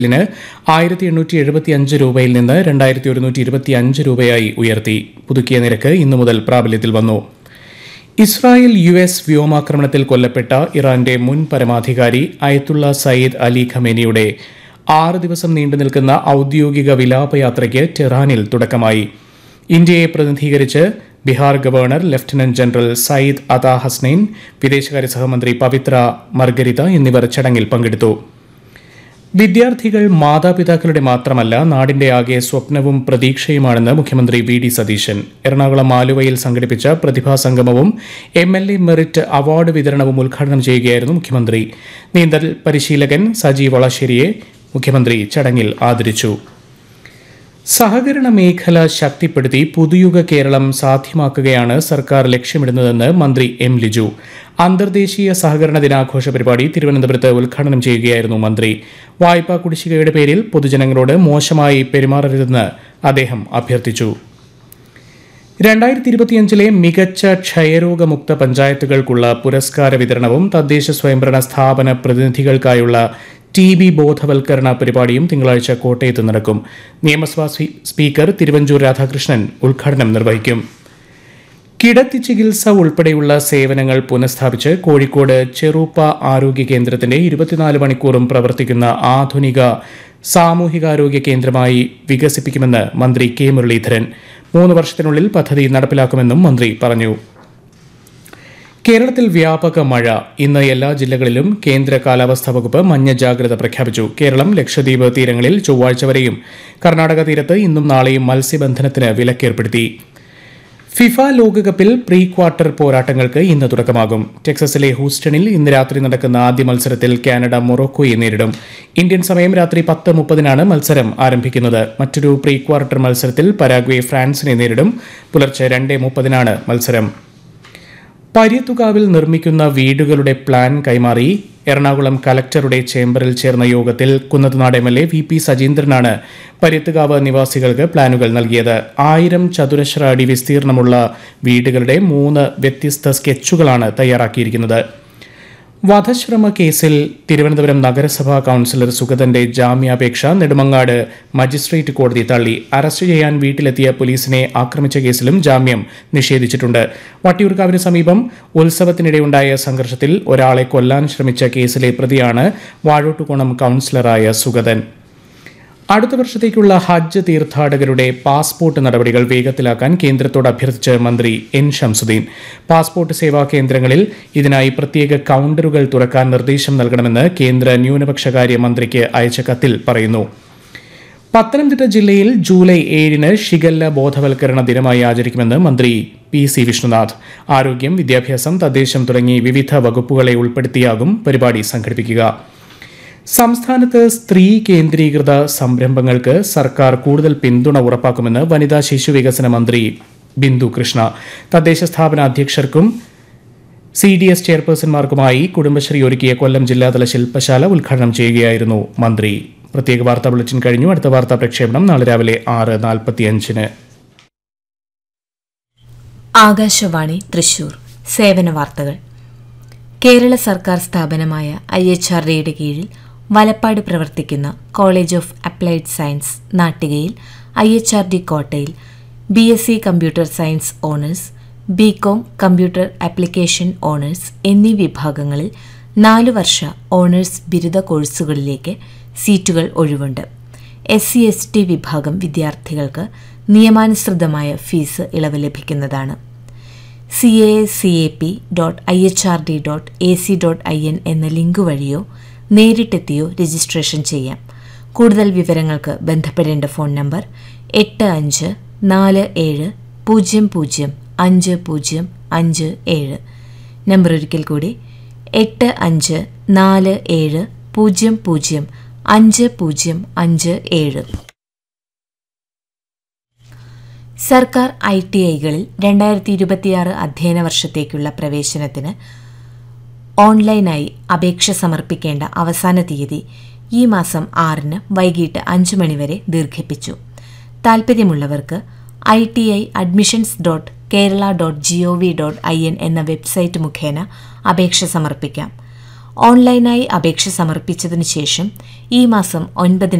ലിന് ആയിരത്തി എണ്ണൂറ്റി എഴുപത്തി അഞ്ച് രൂപയിൽ നിന്ന് രണ്ടായിരത്തി ഒരുന്നൂറ്റി ഇരുപത്തി അഞ്ച് രൂപയായി ഉയർത്തി പുതുക്കിയ നിരക്ക് ഇന്നു മുതൽ പ്രാബല്യത്തിൽ വന്നു ഇസ്രായേൽ യു എസ് വ്യോമാക്രമണത്തിൽ കൊല്ലപ്പെട്ട ഇറാന്റെ മുൻ പരമാധികാരി അയത്തുള്ള സയ്യിദ് അലി ഖമേനിയുടെ ആറ് ദിവസം നീണ്ടു നിൽക്കുന്ന ഔദ്യോഗിക വിലാപയാത്രയ്ക്ക് ടെഹ്റാനിൽ തുടക്കമായി ഇന്ത്യയെ പ്രതിനിധീകരിച്ച് Bihar governor lieutenant general Syed Ata Hasnain വിദേശകാര്യ സഹമന്ത്രി പവിത്ര മർഗരിത എന്നിവർ ചടങ്ങിൽ പങ്കെടുത്തു വിദ്യാർത്ഥികൾ മാതാപിതാക്കളുടെ മാത്രമല്ല നാടിന്റെ ആകെ സ്വപ്നവും പ്രതീക്ഷയുമാണെന്ന് മുഖ്യമന്ത്രി വി ഡി സതീശൻ എറണാകുളം ആലുവയിൽ സംഘടിപ്പിച്ച പ്രതിഭാസംഗമവും M L A merit award വിതരണവും ഉദ്ഘാടനം ചെയ്യുകയായിരുന്നു മുഖ്യമന്ത്രി നീന്തൽ പരിശീലകൻ സജി വളശ്ശേരിയെ മുഖ്യമന്ത്രി ചടങ്ങിൽ ആദരിച്ചു സഹകരണ മേഖല ശക്തിപ്പെടുത്തി പുതുയുഗ കേരളം സാധ്യമാക്കുകയാണ് സർക്കാർ ലക്ഷ്യമിടുന്നതെന്ന് മന്ത്രി എം ലിജു അന്തർദേശീയ സഹകരണ ദിനാഘോഷ പരിപാടി തിരുവനന്തപുരത്ത് ഉദ്ഘാടനം ചെയ്യുകയായിരുന്നു മന്ത്രി വായ്പാ കുടിശ്ശികയുടെ പേരിൽ പൊതുജനങ്ങളോട് മോശമായി പെരുമാറരുതെന്ന് അദ്ദേഹം അഭ്യർത്ഥിച്ചു രണ്ടായിരത്തി ഇരുപത്തിയഞ്ചിലെ മികച്ച ക്ഷയരോഗമുക്ത പഞ്ചായത്തുകൾക്കുള്ള പുരസ്കാര വിതരണവും തദ്ദേശ സ്വയംഭരണ സ്ഥാപന പ്രതിനിധികൾക്കായുള്ള ടി ബി ബോധവൽക്കരണ പരിപാടിയും തിങ്കളാഴ്ച കോട്ടയത്ത് നടക്കും നിയമസഭാ സ്പീ- സ്പീക്കർ തിരുവഞ്ചൂർ രാധാകൃഷ്ണൻ ഉദ്ഘാടനം നിർവഹിക്കും കിടത്തി ചികിത്സ ഉൾപ്പെടെയുള്ള സേവനങ്ങൾ പുനഃസ്ഥാപിച്ച് കോഴിക്കോട് ചെറുപ്പ ആരോഗ്യ കേന്ദ്രത്തിന്റെ ഇരുപത്തിനാല് മണിക്കൂറും പ്രവർത്തിക്കുന്ന ആധുനിക സാമൂഹികാരോഗ്യ കേന്ദ്രമായി വികസിപ്പിക്കുമെന്ന് മന്ത്രി കെ മുരളീധരൻ മൂന്ന് വർഷത്തിനുള്ളിൽ പദ്ധതി നടപ്പിലാക്കുമെന്നും മന്ത്രി പറഞ്ഞു കേരളത്തിൽ വ്യാപക മഴ ഇന്ന് എല്ലാ ജില്ലകളിലും കേന്ദ്ര കാലാവസ്ഥാ വകുപ്പ് മഞ്ഞ ജാഗ്രത പ്രഖ്യാപിച്ചു കേരളം ലക്ഷദ്വീപ് തീരങ്ങളിൽ ചൊവ്വാഴ്ച വരെയും കർണാടക തീരത്ത് ഇന്നും നാളെയും മത്സ്യബന്ധനത്തിന് വിലക്കേർപ്പെടുത്തി ഫിഫ ലോകകപ്പിൽ പ്രീ ക്വാർട്ടർ പോരാട്ടങ്ങൾക്ക് ഇന്ന് തുടക്കമാകും ടെക്സസിലെ ഹൂസ്റ്റണിൽ ഇന്ന് രാത്രി നടക്കുന്ന ആദ്യ മത്സരത്തിൽ കാനഡ മൊറോക്കോയെ നേരിടും ഇന്ത്യൻ സമയം രാത്രി പത്ത് മുപ്പതിനാണ് മത്സരം ആരംഭിക്കുന്നത് മറ്റൊരു പ്രീ ക്വാർട്ടർ മത്സരത്തിൽ പരാഗ്വെ ഫ്രാൻസിനെ നേരിടും പുലർച്ചെ രണ്ട് മുപ്പതിനാണ് മത്സരം പര്യത്തുകാവിൽ നിർമ്മിക്കുന്ന വീടുകളുടെ പ്ലാൻ കൈമാറി എറണാകുളം കലക്ടറുടെ ചേംബറിൽ ചേർന്ന യോഗത്തിൽ Kunnathunad M L A V P സജീന്ദ്രനാണ് പര്യത്തുകാവ് നിവാസികൾക്ക് പ്ലാനുകൾ നൽകിയത് ആയിരം ചതുരശ്ര അടി വിസ്തീർണമുള്ള വീടുകളുടെ മൂന്ന് വ്യത്യസ്ത സ്കെച്ചുകളാണ് തയ്യാറാക്കിയിരിക്കുന്നത് വധശ്രമ കേസിൽ തിരുവനന്തപുരം നഗരസഭാ കൌൺസിലർ സുഗതന്റെ ജാമ്യാപേക്ഷ നെടുമങ്ങാട് മജിസ്ട്രേറ്റ് കോടതി തള്ളി അറസ്റ്റ് ചെയ്യാൻ വീട്ടിലെത്തിയ പോലീസിനെ ആക്രമിച്ച കേസിലും ജാമ്യം നിഷേധിച്ചിട്ടുണ്ട് വട്ടിയൂർക്കാവിന് സമീപം ഉത്സവത്തിനിടെയുണ്ടായ സംഘർഷത്തിൽ ഒരാളെ കൊല്ലാൻ ശ്രമിച്ച കേസിലെ പ്രതിയാണ് വാഴോട്ടുകോണം കൌൺസിലറായ സുഗതൻ അടുത്ത വർഷത്തേക്കുള്ള ഹജ്ജ് തീർത്ഥാടകരുടെ പാസ്പോർട്ട് നടപടികൾ വേഗത്തിലാക്കാൻ കേന്ദ്രത്തോട് അഭ്യർത്ഥിച്ച് മന്ത്രി എൻ ഷംസുദ്ദീൻ പാസ്പോർട്ട് സേവാ കേന്ദ്രങ്ങളിൽ ഇതിനായി പ്രത്യേക കൌണ്ടറുകൾ തുറക്കാൻ നിർദ്ദേശം നൽകണമെന്ന് കേന്ദ്ര ന്യൂനപക്ഷകാര്യ മന്ത്രിക്ക് അയച്ച കത്തിൽ പറയുന്നു പത്തനംതിട്ട ജില്ലയിൽ ജൂലൈ ഏഴിന് ഷിഗല്ല ബോധവൽക്കരണ ദിനമായി ആചരിക്കുമെന്ന് മന്ത്രി പി സി വിഷ്ണുനാഥ് ആരോഗ്യം വിദ്യാഭ്യാസം തദ്ദേശം തുടങ്ങി വിവിധ വകുപ്പുകളെ ഉൾപ്പെടുത്തിയാകും പരിപാടി സംഘടിപ്പിക്കുക സംസ്ഥാനത്ത് സ്ത്രീ കേന്ദ്രീകൃത സംരംഭങ്ങൾക്ക് സർക്കാർ കൂടുതൽ പിന്തുണ ഉറപ്പാക്കുമെന്ന് വനിതാ ശിശു വികസന മന്ത്രി ബിന്ദു കൃഷ്ണ തദ്ദേശ സ്ഥാപന അധ്യക്ഷർക്കും സി ഡി എസ് ചെയർപേഴ്സൺമാർക്കുമായി കുടുംബശ്രീ ഒരുക്കിയ കൊല്ലം ജില്ലാതല ശില്പശാല ഉദ്ഘാടനം ചെയ്യുകയായിരുന്നു മന്ത്രി പ്രത്യേക വാർത്താ ബുള്ളറ്റിൻ കഴിഞ്ഞു അടുത്ത വാർത്താ പ്രക്ഷേപണം നാളെ രാവിലെ ആറ് നാൽപ്പത്തിയഞ്ചിന് ആകാശവാണി തൃശൂർ സേവന വാർത്തകൾ കേരള സർക്കാർ സ്ഥാപനമായ ഐ എച്ച് ആർ ഡിയുടെ കീഴിൽ വലപ്പാട് പ്രവർത്തിക്കുന്ന കോളേജ് ഓഫ് അപ്ലൈഡ് സയൻസ് നാട്ടികയിൽ ഐ എച്ച് ആർ ഡി കോട്ടയിൽ B S C computer science honours B Com computer application honours എന്നീ വിഭാഗങ്ങളിൽ നാല് വർഷ ഓണേഴ്സ് ബിരുദ കോഴ്സുകളിലേക്ക് സീറ്റുകൾ ഒഴിവുണ്ട് എസ് സി എസ് ടി വിഭാഗം വിദ്യാർത്ഥികൾക്ക് നിയമാനുസൃതമായ ഫീസ് ഇളവ് ലഭിക്കുന്നതാണ് C A C A P dot I H R D dot A C dot I N എന്ന ലിങ്ക് വഴിയോ നേരിട്ടെത്തിയോ രജിസ്ട്രേഷൻ ചെയ്യാം കൂടുതൽ വിവരങ്ങൾക്ക് ബന്ധപ്പെടേണ്ട ഫോൺ നമ്പർ എട്ട് അഞ്ച് നാല് ഏഴ് പൂജ്യം പൂജ്യം അഞ്ച് പൂജ്യം അഞ്ച് ഏഴ് നമ്പർ ഒരിക്കൽ കൂടി എട്ട് അഞ്ച് നാല് ഏഴ് പൂജ്യം പൂജ്യം അഞ്ച് പൂജ്യം അഞ്ച് ഏഴ് സർക്കാർ ഐ ടി ഐകളിൽ രണ്ടായിരത്തി ഇരുപത്തിയാറ് അധ്യയന വർഷത്തേക്കുള്ള പ്രവേശനത്തിന് ഓൺലൈനായി അപേക്ഷ സമർപ്പിക്കേണ്ട അവസാന തീയതി ഈ മാസം ആറിന് വൈകിട്ട് അഞ്ച് മണിവരെ ദീർഘിപ്പിച്ചു താൽപ്പര്യമുള്ളവർക്ക് I T I admissions dot Kerala dot G O V dot I N എന്ന വെബ്സൈറ്റ് മുഖേന അപേക്ഷ സമർപ്പിക്കാം ഓൺലൈനായി അപേക്ഷ സമർപ്പിച്ചതിനു ശേഷം ഈ മാസം ഒൻപതിന്